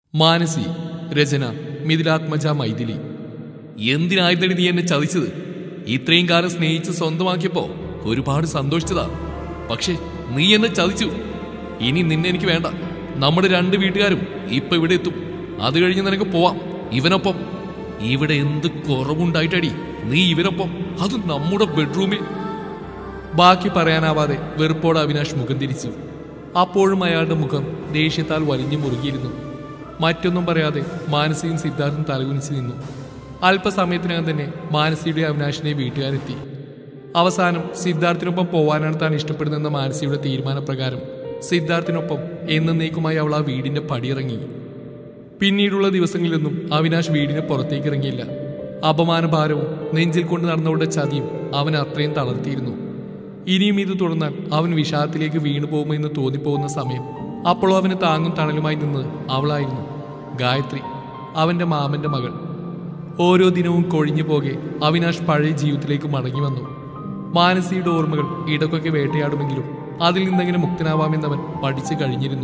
മാനസി രചന മിഥിലാത്മജ മൈഥിലി എന്തിനായിരുന്നടി നീ എന്നെ ചതിച്ചത് ഇത്രയും കാലം സ്നേഹിച്ച് സ്വന്തമാക്കിയപ്പോ ഒരുപാട് സന്തോഷിച്ചതാ പക്ഷേ നീ എന്നെ ചതിച്ചു ഇനി നിന്നെ എനിക്ക് വേണ്ട നമ്മുടെ രണ്ട് വീട്ടുകാരും ഇപ്പൊ ഇവിടെ എത്തും അത് കഴിഞ്ഞ് നിനക്ക് പോവാം ഇവനൊപ്പം ഇവിടെ എന്ത് കുറവുണ്ടായിട്ടടി നീ ഇവനൊപ്പം അത് നമ്മുടെ ബെഡ്റൂമിൽ ബാക്കി പറയാനാവാതെ വെറുപ്പോടെ അവിനാഷ് മുഖം തിരിച്ചു അപ്പോഴും അയാളുടെ മുഖം ദേഷ്യത്താൽ വലിഞ്ഞു മുറുകിയിരുന്നു മറ്റൊന്നും പറയാതെ മാനസിയും സിദ്ധാർത്ഥും തലകുനിച്ച് നിന്നു അല്പസമയത്തിനകം തന്നെ മാനസിയുടെ അവിനാശിനെ വീട്ടുകാരെത്തി അവസാനം സിദ്ധാർത്ഥിനൊപ്പം പോവാനാണ് താൻ ഇഷ്ടപ്പെടുന്നതെന്ന മാനസിയുടെ തീരുമാനപ്രകാരം സിദ്ധാർത്ഥിനൊപ്പം എന്നേക്കുമായി അവൾ ആ വീടിന്റെ പടിയിറങ്ങി പിന്നീടുള്ള ദിവസങ്ങളിലൊന്നും അവിനാശ് വീടിന് പുറത്തേക്ക് ഇറങ്ങിയില്ല അപമാനഭാരവും നെഞ്ചിൽ കൊണ്ട് നടന്നവളുടെ ചതിയും അവൻ അത്രയും തളർത്തിയിരുന്നു ഇനിയും ഇത് തുടർന്നാൽ അവൻ വിഷാദത്തിലേക്ക് വീണു പോകുമെന്ന് തോന്നിപ്പോകുന്ന സമയം അപ്പോഴും അവന് താങ്ങും തണലുമായി നിന്നത് അവളായിരുന്നു ഗായത്രി അവന്റെ മാമന്റെ മകൾ ഓരോ ദിനവും കൊഴിഞ്ഞു പോകെ അവിനാഷ് പഴയ ജീവിതത്തിലേക്ക് മടങ്ങി വന്നു മാനസിയുടെ ഓർമ്മകൾ ഇടക്കൊക്കെ വേട്ടയാടുമെങ്കിലും അതിൽ നിന്നെങ്ങനെ മുക്തനാവാമെന്നവൻ പഠിച്ചു കഴിഞ്ഞിരുന്നു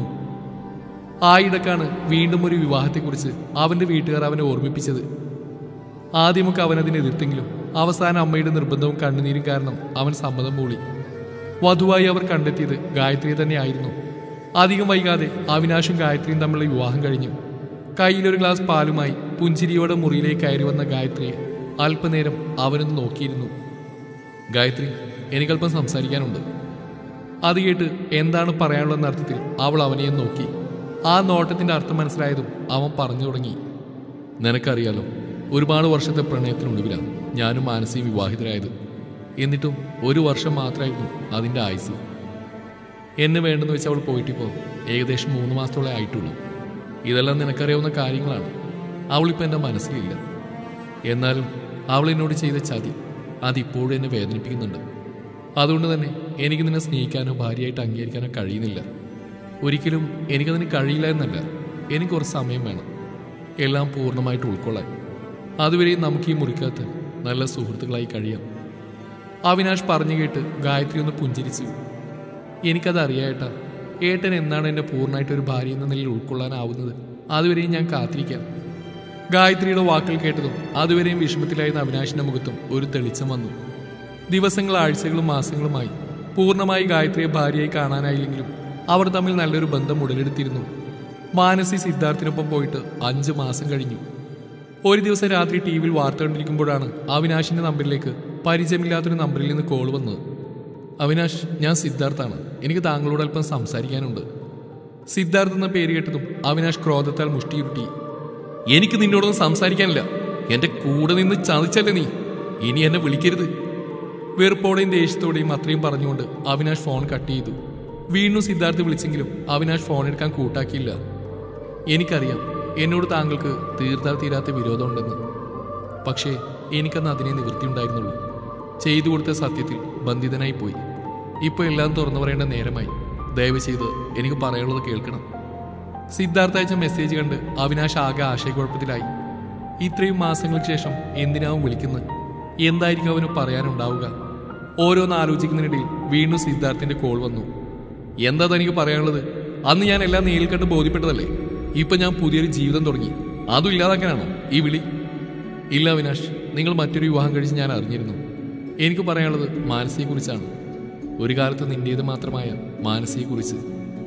ആ ഇടക്കാണ് വീണ്ടും ഒരു വിവാഹത്തെക്കുറിച്ച് അവന്റെ വീട്ടുകാർ അവനെ ഓർമ്മിപ്പിച്ചത് ആദ്യമൊക്കെ അവൻ അതിനെ എതിർത്തെങ്കിലും അവസാനം അമ്മയുടെ നിർബന്ധവും കണ്ണുനീരും കാരണം അവൻ സമ്മതം മൂളി വധുവായി അവർ കണ്ടെത്തിയത് ഗായത്രിയെ തന്നെയായിരുന്നു അധികം വൈകാതെ അവിനാശും ഗായത്രിയും തമ്മിലുള്ള വിവാഹം കഴിഞ്ഞു കയ്യിലൊരു ഗ്ലാസ് പാലുമായി പുഞ്ചിരിയോടെ മുറിയിലേക്ക് കയറി വന്ന ഗായത്രിയെ അല്പനേരം അവനൊന്ന് നോക്കിയിരുന്നു ഗായത്രി എനിക്കല്പം സംസാരിക്കാനുണ്ട് അത് കേട്ട് എന്താണ് പറയാനുള്ളതെന്ന അർത്ഥത്തിൽ അവൾ അവനെയും നോക്കി ആ നോട്ടത്തിന്റെ അർത്ഥം മനസ്സിലായതും അവൻ പറഞ്ഞു തുടങ്ങി നിനക്കറിയാലോ ഒരുപാട് വർഷത്തെ പ്രണയത്തിനൊടുവിലാണ് ഞാനും മാനസിക വിവാഹിതരായത് എന്നിട്ടും ഒരു വർഷം മാത്രമായിരുന്നു അതിൻ്റെ ആയുസ് എന്നെ വേണ്ടെന്ന് വെച്ച് അവൾ പോയിട്ടിപ്പോൾ ഏകദേശം മൂന്ന് മാസത്തോളം ആയിട്ടുള്ളൂ ഇതെല്ലാം നിനക്കറിയാവുന്ന കാര്യങ്ങളാണ് അവളിപ്പോൾ എൻ്റെ മനസ്സിലില്ല എന്നാലും അവൾ എന്നോട് ചെയ്ത ചതി അതിപ്പോഴും എന്നെ വേദനിപ്പിക്കുന്നുണ്ട് അതുകൊണ്ട് തന്നെ എനിക്ക് നിന്നെ സ്നേഹിക്കാനോ ഭാര്യയായിട്ട് അംഗീകരിക്കാനോ കഴിയുന്നില്ല ഒരിക്കലും എനിക്കതിന് കഴിയില്ല എന്നല്ല എനിക്ക് കുറച്ച് സമയം വേണം എല്ലാം പൂർണ്ണമായിട്ട് ഉൾക്കൊള്ളാൻ അതുവരെയും നമുക്ക് ഈ മുറിക്കകത്ത് നല്ല സുഹൃത്തുക്കളായി കഴിയാം അവിനാഷ് പറഞ്ഞു കേട്ട് ഗായത്രി ഒന്ന് പുഞ്ചിരിച്ചു എനിക്കത് അറിയാട്ടാ ഏട്ടൻ എന്നാണ് എന്നെ പൂർണ്ണമായിട്ട് ഒരു ഭാര്യ എന്ന നിലയിൽ ഉൾക്കൊള്ളാനാവുന്നത് അതുവരെയും ഞാൻ കാത്തിരിക്കാം ഗായത്രിയുടെ വാക്കുകൾ കേട്ടതും അതുവരെയും വിഷമത്തിലായിരുന്ന അവിനാശിന്റെ മുഖത്തും ഒരു തെളിച്ചം വന്നു ദിവസങ്ങൾ ആഴ്ചകളും മാസങ്ങളുമായി പൂർണ്ണമായി ഗായത്രിയെ ഭാര്യയായി കാണാനായില്ലെങ്കിലും അവർ തമ്മിൽ നല്ലൊരു ബന്ധം ഉടലെടുത്തിരുന്നു മാനസി സിദ്ധാർത്ഥിനൊപ്പം പോയിട്ട് അഞ്ച് മാസം കഴിഞ്ഞു ഒരു ദിവസം രാത്രി ടി വിയിൽ വാർത്ത കണ്ടിരിക്കുമ്പോഴാണ് അവിനാശിന്റെ നമ്പറിലേക്ക് പരിചയമില്ലാത്തൊരു നമ്പറിൽ നിന്ന് കോൾ വന്നത് അവിനാശ് ഞാൻ സിദ്ധാർത്ഥാണ് എനിക്ക് താങ്കളോട് അല്പം സംസാരിക്കാനുണ്ട് സിദ്ധാർത്ഥ് എന്ന പേര് കേട്ടതും അവിനാശ് ക്രോധത്താൽ മുഷ്ടിയുരുട്ടി എനിക്ക് നിന്നോടൊന്നും സംസാരിക്കാനില്ല എന്റെ കൂടെ നിന്ന് ചതിച്ചല്ലേ നീ ഇനി എന്നെ വിളിക്കരുത് വെറുപ്പോടെയും ദേഷ്യത്തോടെയും അത്രയും പറഞ്ഞുകൊണ്ട് അവിനാഷ് ഫോൺ കട്ട് ചെയ്തു വീണ്ടും സിദ്ധാർത്ഥ് വിളിച്ചെങ്കിലും അവിനാഷ് ഫോൺ എടുക്കാൻ കൂട്ടാക്കിയില്ല എനിക്കറിയാം എന്നോട് താങ്കൾക്ക് തീർത്താൽ തീരാത്ത വിരോധമുണ്ടെന്ന് പക്ഷേ എനിക്കന്ന് അതിനെ നിവൃത്തിയുണ്ടായിരുന്നുള്ളൂ ചെയ്തു കൊടുത്ത സത്യത്തിൽ ബന്ധിതനായി പോയി ഇപ്പോൾ എല്ലാം തുറന്നു പറയേണ്ട നേരമായി ദയവ് ചെയ്ത് എനിക്ക് പറയാനുള്ളത് കേൾക്കണം സിദ്ധാർത്ഥ അയച്ച മെസ്സേജ് കണ്ട് അവിനാശ് ആകെ ആശയക്കുഴപ്പത്തിലായി ഇത്രയും മാസങ്ങൾക്ക് ശേഷം എന്തിനാവും വിളിക്കുന്നത് എന്തായിരിക്കും അവന് പറയാനുണ്ടാവുക ഓരോന്ന് ആലോചിക്കുന്നതിനിടയിൽ വീണ്ടും സിദ്ധാർത്ഥിന്റെ കോൾ വന്നു എന്താ തനിക്ക് പറയാനുള്ളത് അന്ന് ഞാൻ എല്ലാം നേരിൽ കണ്ട് ബോധ്യപ്പെട്ടതല്ലേ ഇപ്പൊ ഞാൻ പുതിയൊരു ജീവിതം തുടങ്ങി അതും ഇല്ലാതാക്കാനാണോ ഈ വിളി ഇല്ല അവിനാഷ് നിങ്ങൾ മറ്റൊരു വിവാഹം കഴിച്ച് ഞാൻ അറിഞ്ഞിരുന്നു എനിക്ക് പറയാനുള്ളത് മാനസിയെക്കുറിച്ചാണ് ഒരു കാലത്ത് നിന്റേത് മാത്രമായ മാനസിയെക്കുറിച്ച്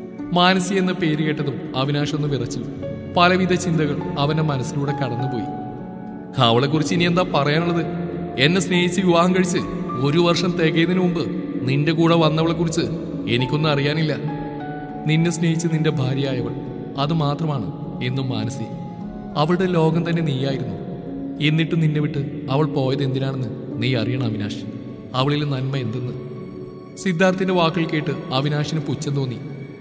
മാനസി എന്ന പേര് കേട്ടതും അവിനാഷ് ഒന്ന് വിറച്ചു പലവിധ ചിന്തകൾ അവന്റെ മനസ്സിലൂടെ കടന്നുപോയി അവളെക്കുറിച്ച് ഇനി എന്താ പറയാനുള്ളത് എന്നെ സ്നേഹിച്ച് വിവാഹം കഴിച്ച് ഒരു വർഷം തികയുന്നതിന് മുമ്പ് നിന്റെ കൂടെ വന്നവളെക്കുറിച്ച് എനിക്കൊന്നും അറിയാനില്ല നിന്നെ സ്നേഹിച്ച് നിന്റെ ഭാര്യയായവൾ അത് മാത്രമാണ് എന്നും മാനസി അവളുടെ ലോകം തന്നെ നീയായിരുന്നു എന്നിട്ട് നിന്നെ വിട്ട് അവൾ പോയത് എന്തിനാണെന്ന് നീ അറിയണം അവിനാഷ് അവളിൽ നന്മ എന്തെന്ന് സിദ്ധാർത്ഥിന്റെ വാക്കുകൾ കേട്ട് അവിനാഷിന് പുച്ഛം തോന്നി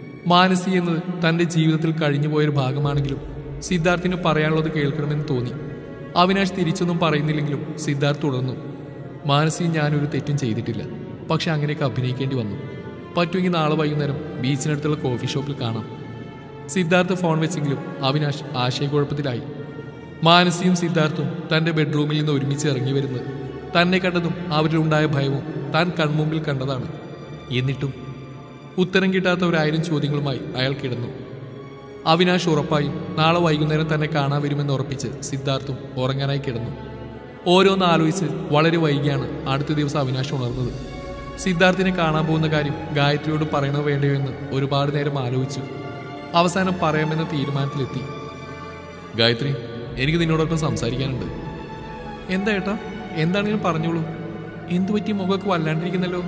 മാനസി എന്നത് തന്റെ ജീവിതത്തിൽ കഴിഞ്ഞുപോയൊരു ഭാഗമാണെങ്കിലും സിദ്ധാർത്ഥിന് പറയാനുള്ളത് കേൾക്കണമെന്ന് തോന്നി അവിനാഷ് തിരിച്ചൊന്നും പറയുന്നില്ലെങ്കിലും സിദ്ധാർത്ഥ് തുടർന്നു മാനസി ഞാനൊരു തെറ്റും ചെയ്തിട്ടില്ല പക്ഷെ അങ്ങനെയൊക്കെ അഭിനയിക്കേണ്ടി വന്നു പറ്റുമെങ്കിൽ നാളെ വൈകുന്നേരം ബീച്ചിനടുത്തുള്ള കോഫി ഷോപ്പിൽ കാണാം സിദ്ധാർത്ഥ് ഫോൺ വെച്ചെങ്കിലും അവിനാഷ് ആശയക്കുഴപ്പത്തിലായി മാനസിയും സിദ്ധാർത്ഥും തന്റെ ബെഡ്റൂമിൽ നിന്ന് ഒരുമിച്ച് ഇറങ്ങി വരുന്നത് തന്നെ കണ്ടതും അവരിലുണ്ടായ ഭയവും താൻ കൺമുമ്പിൽ കണ്ടതാണ് എന്നിട്ടും ഉത്തരം കിട്ടാത്ത ഒരായിരം ചോദ്യങ്ങളുമായി അയാൾ കിടന്നു അവിനാശ് ഉറപ്പായും നാളെ വൈകുന്നേരം തന്നെ കാണാൻ വരുമെന്ന് ഉറപ്പിച്ച് സിദ്ധാർത്ഥും ഉറങ്ങാനായി കിടന്നു ഓരോന്ന് ആലോചിച്ച് വളരെ വൈകിയാണ് അടുത്ത ദിവസം അവിനാശ് ഉണർന്നത് സിദ്ധാർത്ഥിനെ കാണാൻ പോകുന്ന കാര്യം ഗായത്രിയോട് പറയണോ വേണ്ടയോ എന്ന് ഒരുപാട് നേരം ആലോചിച്ചു അവസാനം പറയാമെന്ന തീരുമാനത്തിലെത്തി ഗായത്രി എനിക്ക് നിന്നോടൊപ്പം സംസാരിക്കാനുണ്ട് എന്താ ഏട്ടാ എന്താണെങ്കിലും പറഞ്ഞോളൂ എന്തു പറ്റി മുഖമൊക്കെ വല്ലാണ്ടിരിക്കുന്നല്ലോ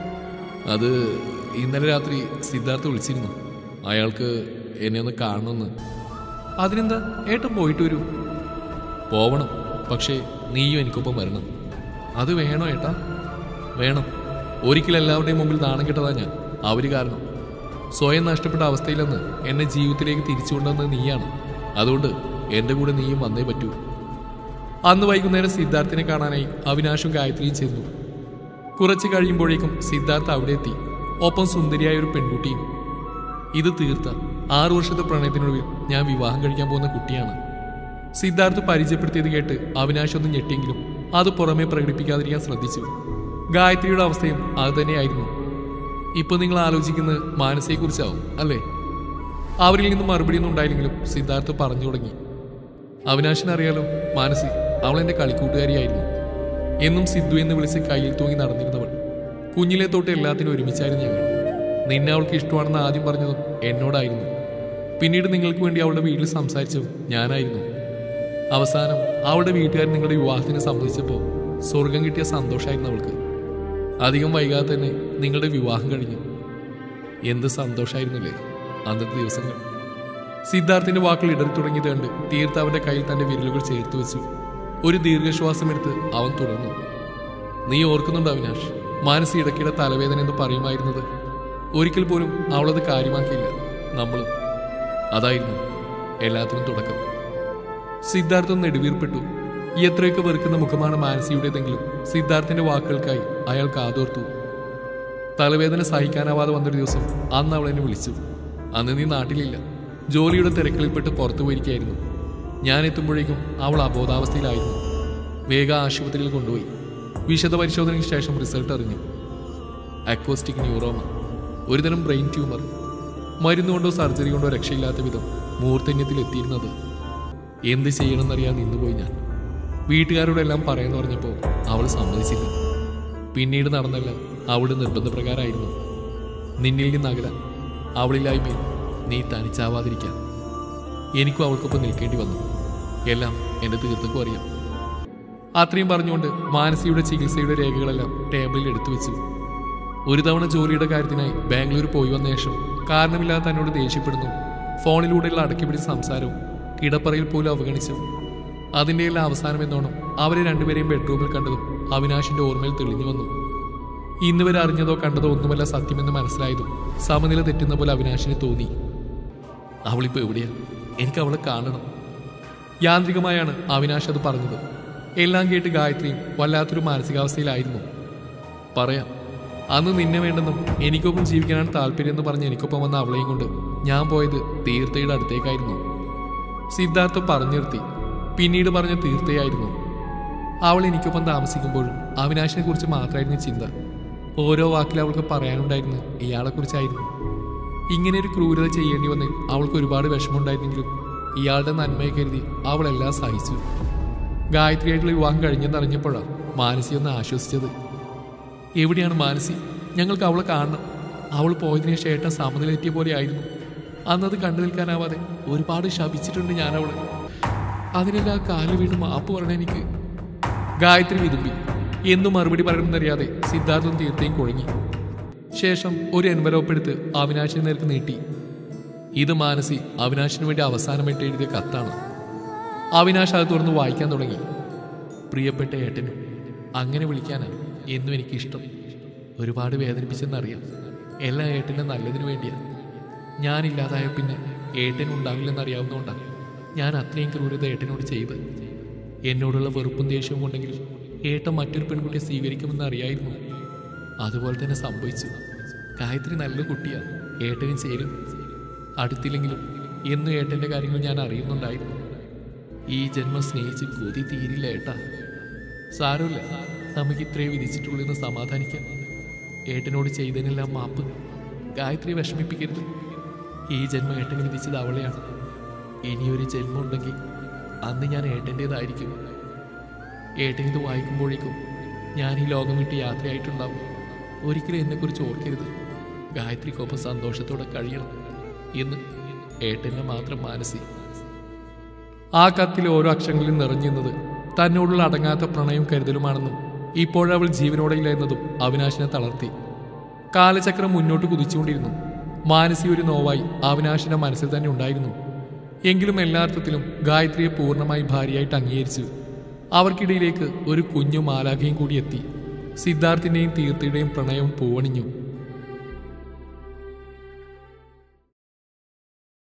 അത് ഇന്നലെ രാത്രി സിദ്ധാർത്ഥ വിളിച്ചിരുന്നു അയാൾക്ക് എന്നെ ഒന്ന് കാണണമെന്ന് അതിനെന്താ ഏട്ടൻ പോയിട്ട് വരൂ പോവണം പക്ഷേ നീയും എനിക്കൊപ്പം വരണം അത് വേണോ ഏട്ടാ വേണം ഒരിക്കലും എല്ലാവരുടെയും മുമ്പിൽ നാണം കെട്ടതാ ഞാൻ അവര് കാരണം സ്വയം നഷ്ടപ്പെട്ട അവസ്ഥയിലെന്ന് എന്നെ ജീവിതത്തിലേക്ക് തിരിച്ചു കൊണ്ടുവന്നത് നീയാണ് അതുകൊണ്ട് എൻ്റെ കൂടെ നീയും വന്നേ പറ്റൂ അന്ന് വൈകുന്നേരം സിദ്ധാർത്ഥിനെ കാണാനായി അവിനാശും ഗായത്രിയും ചെന്നു കുറച്ച് കഴിയുമ്പോഴേക്കും സിദ്ധാർത്ഥ് അവിടെ എത്തി ഒപ്പം സുന്ദരിയായ ഒരു പെൺകുട്ടിയും ഇത് തീർത്ത ആറു വർഷത്തെ പ്രണയത്തിനൊടുവിൽ ഞാൻ വിവാഹം കഴിക്കാൻ പോകുന്ന കുട്ടിയാണ് സിദ്ധാർത്ഥ് പരിചയപ്പെടുത്തിയത് കേട്ട് അവിനാശ് ഒന്ന് ഞെട്ടിയെങ്കിലും അത് പുറമേ പ്രകടിപ്പിക്കാതിരിക്കാൻ ശ്രദ്ധിച്ചു ഗായത്രിയുടെ അവസ്ഥയും അത് തന്നെയായിരുന്നു ഇപ്പൊ നിങ്ങൾ ആലോചിക്കുന്നത് മാനസയെക്കുറിച്ചാവും അല്ലേ അവരിൽ നിന്ന് മറുപടിയൊന്നും ഉണ്ടായില്ലെങ്കിലും സിദ്ധാർത്ഥ് പറഞ്ഞു തുടങ്ങി അവിനാശിനറിയാലോ മാനസി അവൾ എൻ്റെ കളിക്കൂട്ടുകാരിയായിരുന്നു എന്നും സിദ്ധു എന്ന് വിളിച്ച് കയ്യിൽ തൂങ്ങി നടന്നിരുന്നവൾ കുഞ്ഞിലെ തൊട്ട് എല്ലാത്തിനും ഒരുമിച്ചായിരുന്നു ഞങ്ങൾ നിന്നെ അവൾക്ക് ഇഷ്ടമാണെന്ന് ആദ്യം പറഞ്ഞതും എന്നോടായിരുന്നു പിന്നീട് നിങ്ങൾക്ക് വേണ്ടി അവളുടെ വീട്ടിൽ സംസാരിച്ചതും ഞാനായിരുന്നു അവസാനം അവളുടെ വീട്ടുകാർ നിങ്ങളുടെ വിവാഹത്തിന് സമ്മതിച്ചപ്പോൾ സ്വർഗം കിട്ടിയ സന്തോഷമായിരുന്നു അവൾക്ക് അധികം വൈകാതെ തന്നെ നിങ്ങളുടെ വിവാഹം കഴിഞ്ഞു എന്ത് സന്തോഷമായിരുന്നില്ലേ അന്നത്തെ ദിവസങ്ങൾ സിദ്ധാർത്ഥിന്റെ വാക്കുകൾ ഇടറി തുടങ്ങിയത് കണ്ട് തീർത്ത് അവന്റെ കയ്യിൽ തന്റെ വിരലുകൾ ചേർത്ത് വെച്ചു ഒരു ദീർഘശ്വാസമെടുത്ത് അവൻ തുടർന്നു നീ ഓർക്കുന്നുണ്ടോ അവിനാഷ് മാനസി ഇടയ്ക്കിടെ തലവേദന എന്ന് പറയുമായിരുന്നത് ഒരിക്കൽ പോലും അവളത് കാര്യമാക്കിയില്ല നമ്മളും അതായിരുന്നു എല്ലാത്തിനും തുടക്കം സിദ്ധാർത്ഥം നെടുവീർപ്പെട്ടു എത്രയൊക്കെ വെറുക്കുന്ന മുഖമാണ് മാനസിയുടേതെങ്കിലും സിദ്ധാർത്ഥിന്റെ വാക്കുകൾക്കായി അയാൾ കാതോർത്തു തലവേദന സഹിക്കാനാവാതെ വന്നൊരു ദിവസം അന്ന് അവൾ എന്നെ വിളിച്ചു അന്ന് നീ നാട്ടിലില്ല ജോലിയുടെ തിരക്കുകളിൽപ്പെട്ട് പുറത്തു പോയിരിക്കുകയായിരുന്നു ഞാൻ എത്തുമ്പോഴേക്കും അവൾ അബോധാവസ്ഥയിലായിരുന്നു വേഗ ആശുപത്രിയിൽ കൊണ്ടുപോയി വിശദ പരിശോധനയ്ക്ക് ശേഷം റിസൾട്ട് അറിഞ്ഞു അക്വസ്റ്റിക് ന്യൂറോമ ഒരുതരം ബ്രെയിൻ ട്യൂമർ മരുന്നുകൊണ്ടോ സർജറി കൊണ്ടോ രക്ഷയില്ലാത്ത വിധം മൂർധന്യത്തിൽ എത്തിയിരുന്നത് എന്ത് ചെയ്യണമെന്നറിയാൻ നിന്നുപോയി ഞാൻ വീട്ടുകാരോടെല്ലാം പറയാന്ന് പറഞ്ഞപ്പോൾ അവൾ സമ്മതിച്ചില്ല പിന്നീട് നടന്നെല്ലാം അവളുടെ നിർബന്ധപ്രകാരമായിരുന്നു നിന്നിൽ നിന്ന് അകലാൻ അവളില്ലായ്മയിൽ നീ തനിച്ചാവാതിരിക്കാൻ എനിക്കും അവൾക്കൊപ്പം നിൽക്കേണ്ടി വന്നു എല്ലാം എൻ്റെ തീർത്തക്കും അറിയാം അത്രയും പറഞ്ഞുകൊണ്ട് മാനസിയുടെ ചികിത്സയുടെ രേഖകളെല്ലാം ടേബിളിൽ എടുത്തു വെച്ചു ഒരു തവണ ജോലിയുടെ കാര്യത്തിനായി ബാംഗ്ലൂർ പോയി വന്ന ശേഷം കാരണമില്ലാതെ തന്നോട് ദേഷ്യപ്പെടുന്നു ഫോണിലൂടെയുള്ള അടക്കി പിടിച്ച സംസാരവും കിടപ്പറയിൽ പോലും അവഗണിച്ചു അതിൻ്റെ എല്ലാം അവസാനം എന്നോണം അവരെ രണ്ടുപേരെയും ബെഡ്റൂമിൽ കണ്ടതും അവിനാശിന്റെ ഓർമ്മയിൽ തെളിഞ്ഞു വന്നു ഇന്ന് വരെ അറിഞ്ഞതോ കണ്ടതോ ഒന്നുമല്ല സത്യമെന്ന് മനസ്സിലായതും സമനില തെറ്റുന്ന പോലെ അവിനാശിന് തോന്നി അവളിപ്പോ എവിടെയാ എനിക്ക് അവളെ കാണണം യാന്ത്രികമായാണ് അവിനാശ് അത് പറഞ്ഞത് എല്ലാം കേട്ട് ഗായത്രിയും വല്ലാത്തൊരു മാനസികാവസ്ഥയിലായിരുന്നു പറയാം അന്ന് നിന്നെ വേണ്ടെന്നും എനിക്കൊപ്പം ജീവിക്കാനാണ് താല്പര്യം എന്ന് പറഞ്ഞ് എനിക്കൊപ്പം വന്ന അവളെയും കൊണ്ട് ഞാൻ പോയത് തീർത്ഥയുടെ അടുത്തേക്കായിരുന്നു സിദ്ധാർത്ഥ പറഞ്ഞു നിർത്തി പിന്നീട് പറഞ്ഞ തീർത്ഥയായിരുന്നു അവൾ എനിക്കൊപ്പം താമസിക്കുമ്പോഴും അവിനാശിനെ കുറിച്ച് മാത്രമായിരുന്നു ചിന്ത ഓരോ വാക്കിൽ അവൾക്ക് പറയാനുണ്ടായിരുന്നു ഇയാളെക്കുറിച്ചായിരുന്നു ഇങ്ങനെ ഒരു ക്രൂരത ചെയ്യേണ്ടി വന്നതിൽ അവൾക്ക് ഒരുപാട് വിഷമമുണ്ടായിരുന്നെങ്കിലും ഇയാളുടെ നന്മയെ കരുതി അവളെല്ലാം സഹിച്ചു ഗായത്രിയായിട്ടുള്ള വിവാഹം കഴിഞ്ഞെന്നറിഞ്ഞപ്പോഴാണ് മാനസി ഒന്ന് ആശ്വസിച്ചത് എവിടെയാണ് മാനസി ഞങ്ങൾക്ക് അവളെ കാണണം അവൾ പോയതിനു ശേഷം സമനിലെത്തിയ പോലെ ആയിരുന്നു അന്നത് കണ്ടു നിൽക്കാനാവാതെ ഒരുപാട് ശപിച്ചിട്ടുണ്ട് ഞാൻ അവളെ അതിനെല്ലാം കാല് വീണ് മാപ്പ് പറഞ്ഞ എനിക്ക് ഗായത്രി വിതുമ്പി എന്നും മറുപടി പറയണമെന്നറിയാതെ സിദ്ധാർത്ഥം തീർത്തേയും കുഴങ്ങി ശേഷം ഒരു എൻവലോപ്പ് എടുത്ത് അവിനാശിന് നേർക്ക് നീട്ടി ഇത് മാനസി അവിനാശിന് വേണ്ടി അവസാനമായിട്ട് എഴുതിയ കത്താണ് അവിനാശ് അത് തുറന്ന് വായിക്കാൻ തുടങ്ങി പ്രിയപ്പെട്ട ഏട്ടനും അങ്ങനെ വിളിക്കാനാണ് എന്നും എനിക്കിഷ്ടം ഒരുപാട് വേദനിപ്പിച്ചെന്നറിയാം എല്ലാ ഏട്ടൻ്റെ നല്ലതിനു വേണ്ടിയാണ് ഞാനില്ലാതായ പിന്നെ ഏട്ടൻ ഉണ്ടാവില്ലെന്നറിയാവുന്നതുകൊണ്ടാണ് ഞാൻ അത്രയും ക്രൂരത ഏട്ടനോട് ചെയ്ത് എന്നോടുള്ള വെറുപ്പും ദേഷ്യവും കൊണ്ടെങ്കിലും ഏട്ടൻ മറ്റൊരു പെൺകുട്ടിയെ സ്വീകരിക്കുമെന്ന് അറിയായിരുന്നു അതുപോലെ തന്നെ സംഭവിച്ചു ഗായത്രി നല്ല കുട്ടിയാണ് ഏട്ടനും ചേരും അടുത്തില്ലെങ്കിലും എന്നും ഏട്ടൻ്റെ കാര്യങ്ങൾ ഞാൻ അറിയുന്നുണ്ടായിരുന്നു ഈ ജന്മം സ്നേഹിച്ച് കൊതി തീരില്ല ഏട്ടാ സാരമില്ല നമുക്ക് ഇത്രേ വിധിച്ചിട്ടുള്ളൂ എന്ന് സമാധാനിക്കാം ഏട്ടനോട് ചെയ്തതിനെല്ലാം മാപ്പ് ഗായത്രി വിഷമിപ്പിക്കരുത് ഈ ജന്മം ഏട്ടന് വിധിച്ചത് അവളെയാണ് ഇനിയൊരു ജന്മം ഉണ്ടെങ്കിൽ അന്ന് ഞാൻ ഏട്ടൻ്റേതായിരിക്കും ഏട്ടൻ ഇത് വായിക്കുമ്പോഴേക്കും ഞാൻ ഈ ലോകം വിട്ട് യാത്രയായിട്ടുണ്ടാവും ഒരിക്കലും എന്നെക്കുറിച്ച് ഓർക്കരുത് ഗായത്രിക്കൊപ്പം സന്തോഷത്തോടെ കഴിയണം എന്ന് ഏട്ടൻ്റെ മാത്രം മാനസി ആ കത്തിൽ ഓരോ അക്ഷരങ്ങളിലും നിറഞ്ഞിരുന്നത് തന്നോടുള്ള അടങ്ങാത്ത പ്രണയവും കരുതലുമാണെന്നും ഇപ്പോഴവൾ ജീവനോടെയില്ല എന്നതും അവിനാശിനെ തളർത്തി കാലചക്രം മുന്നോട്ട് കുതിച്ചുകൊണ്ടിരുന്നു മാനസി ഒരു നോവായി അവിനാശിന്റെ മനസ്സിൽ തന്നെ ഉണ്ടായിരുന്നു എങ്കിലും എല്ലാ അർത്ഥത്തിലും ഗായത്രിയെ പൂർണ്ണമായി ഭാര്യയായിട്ട് അംഗീകരിച്ചു അവർക്കിടയിലേക്ക് ഒരു കുഞ്ഞു മാലാഖയും കൂടി എത്തി സിദ്ധാർത്ഥിന്റെയും തീർത്ഥയുടെയും പ്രണയവും പൂവണിഞ്ഞു